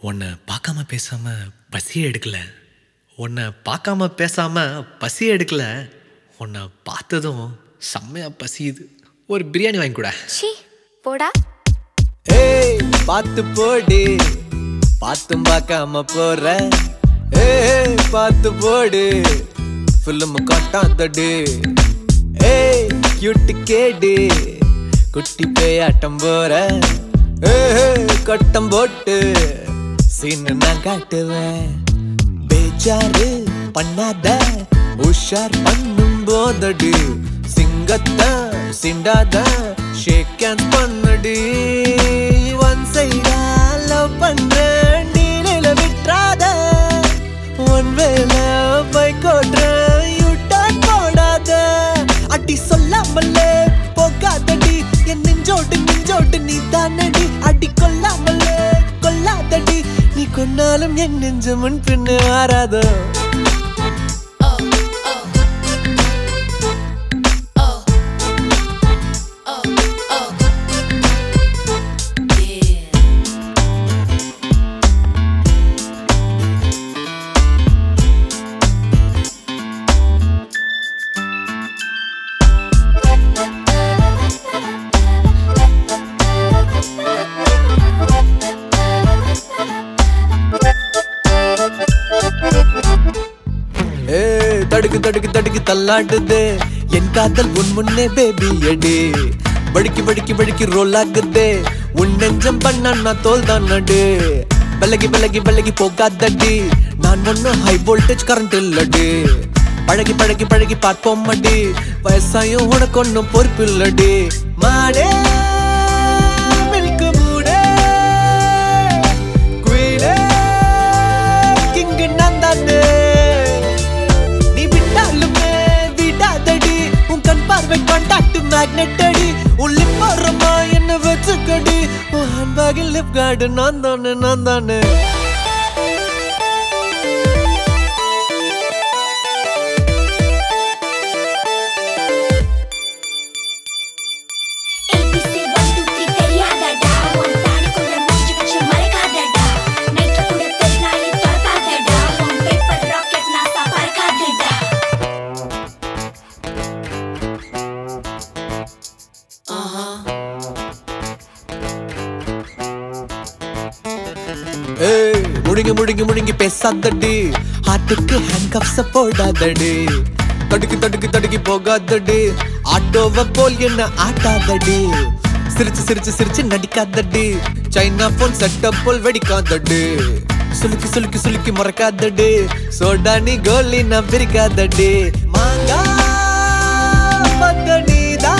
உன்னை பார்க்காம பேசாம பசியே எடுக்கல உன்னை பார்க்காம பேசாம பசியே எடுக்கல உன்னை பார்த்ததும் செம்மையா பசியுது ஒரு பிரியாணி வாங்கி கூட ஷீ போடா ஏய் பார்த்து போடு பார்த்தும் பார்க்காம போற ஏய் பார்த்து போடு ஃபிலிம் காட்டாதடு ஏய் கியூட்டு கேடு குட்டி பேயாட்டம் போற ஏய் கட்டம் போட்டு சீனு நான் காட்டுவேன் பேஜாரு பண்ணாத உஷார் பண்ணும் போதடு சிங்கத்த சிண்டாத ஷேக் ஹேண்ட் பண்ணடி ஒன் சைடா லவ் பண்றேன் டீலில விட்டுறாத ஒன் வேல பைக் ஓட்டுறேன் யூ டர்ன் போடாத அடி சொல்லாமலே போகாதடி என் நெஞ்சோட்டு நெஞ்சோட்டு நீ தானடி அடி கொல்லாமலே கொல்லாதடி நீ கொன்னாலும் என் நெஞ்சு முன் பின்னு மாறாதோ ஏய் தடுக்கு தடுக்கு தடுக்கு தள்ளாடுது என் காதல் உன் முன்னே பேபி எடு வழுக்கி வழுக்கி வழுக்கி ரோல் ஆகுது உன் நெஞ்சம் பண்ண நான் தோல் தான் நடு விலகி விலகி விலகி போகாதடி நான் ஒன்னும் ஹை வோல்டேஜ் கரண்ட் இல்லடி பழகி பழகி பழகி பார்ப்போம் அடி வயசாயும் உனக்கு ஒன்னும் பொறுப்பு இல்லடி மாடே மில்க் மூடே குயிலே கிங்கு நான் தானே நீ விட்டாலுமே விடாதடி உன் கண் பார்வை காண்டாக்ட் மேக்னெட் அடி உன் லிப் ஓரமா என்ன வச்சுக்கடி உன் ஹேண்ட்பேக்கில் லிப் கார்டு நான் தானே நான் தானே ABC one two three தெரியாதடா உன் தாடிக்குள்ள மூச்சு வச்சு மறைக்காதடா நைட்டு கூட தெருநாயி திறக்காதடா உன் பேப்பர் ராக்கெட் நாசா பறக்காதடா ஏய் முழுங்கி முழுங்கி முழுங்கி பேசாதடி ஹார்ட்டுக்கு ஹேண்ட் கப்ஸ் போடாதடி தடுக்கி தடுக்கி தடுக்கி போகாதடி ஆட்டோவ போல் என்ன ஆட்டாதடி சிரிச்சு சிரிச்சு சிரிச்சு நடிக்காதடி சைனா போன் செட்டப் போல் வெடிக்காதடி சுலுக்கி சுலுக்கி சுலுக்கி மறக்காதடி சோடா நீ கோலி நான் பிரிக்காதடி மாங்கா மதனிதா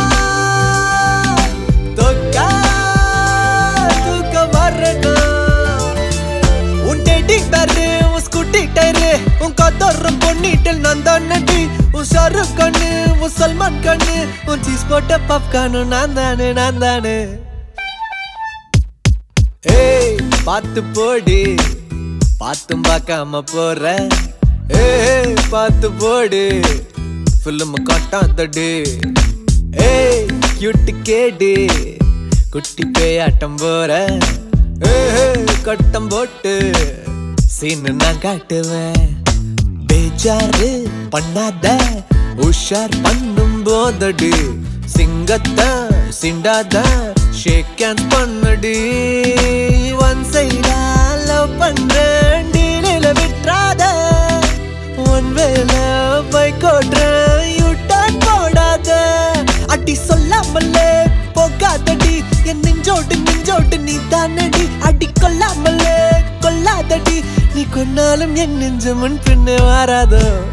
தொக்கா தூக்க வரணும் உன் டேட்டிங் பேரு உன் ஸ்கூட்டி டயரு உன் கதோரம் பொன்னிட்டல் நான் தானடி உன் ஷாருக் கண்ணு உன் சல்மான் கண்ணு உன் சீஸ் போட்ட பாப்கார்னு நான் தானே நான் தானே ஏய் பார்த்து போடு பார்த்தும் பார்க்காம போற ஏய் பார்த்து போடு ஃபிலிம் காட்டாதடு ஏய் கியூட்டு கேடு குட்டி பேயாட்டம் போற ஏய் கட்டம் போட்டு சீனு நான் காட்டுவேன் பேஜாரு பண்ணாத உஷார் பண்ணும் போதடு சிங்கத்த சிண்டாத ஷேக் ஹேண்ட் பண்ணடி ஒன் சைடா லவ் பண்றேன் டீலில விட்டுறாத ஒன் வேல பைக் ஓட்டுறேன் யூ டர்ன் போடாத அடி சொல்லாமலே போகாதடி என் நெஞ்சோட்டு நெஞ்சோட்டு நீ தானடி அடி கொல்லாமலே கொல்லாதடி நீ கொன்னாலும் என் நெஞ்சு முன் பின்னே வாராதோ